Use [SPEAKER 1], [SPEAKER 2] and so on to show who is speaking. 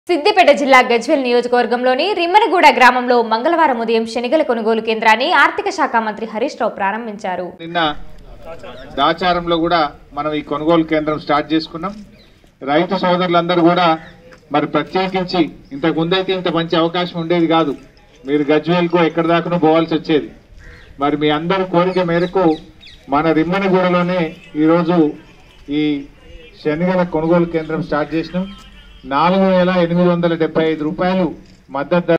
[SPEAKER 1] సిద్దిపేట జిల్లా గజ్వేల్ నియోజకవర్గంలోని రిమ్మనగూడ గ్రామంలో మంగళవారం ఉదయం శనిగల కొనుగోలు కేంద్రాన్ని ఆర్థిక శాఖ మంత్రి హరీష్ రావు ప్రారంభించారు
[SPEAKER 2] నిన్న దాచారంలో కూడా మనం ఈ కొనుగోలు కేంద్రం స్టార్ట్ చేసుకున్నాం రైతు సోదరులందరూ కూడా మరి ప్రత్యేకించి ఇంతకు ముందైతే ఇంత మంచి అవకాశం ఉండేది కాదు మీరు గజ్వేల్కు ఎక్కడి దాకానో పోవాల్సి వచ్చేది మరి మీ అందరి కోరిక మేరకు మన రిమ్మనగూడలోనే ఈరోజు ఈ శనిగల కొనుగోలు కేంద్రం స్టార్ట్ చేసినాం నాలుగు వేల ఎనిమిది వందల డెబ్బై ఐదు రూపాయలు మద్దతు ధర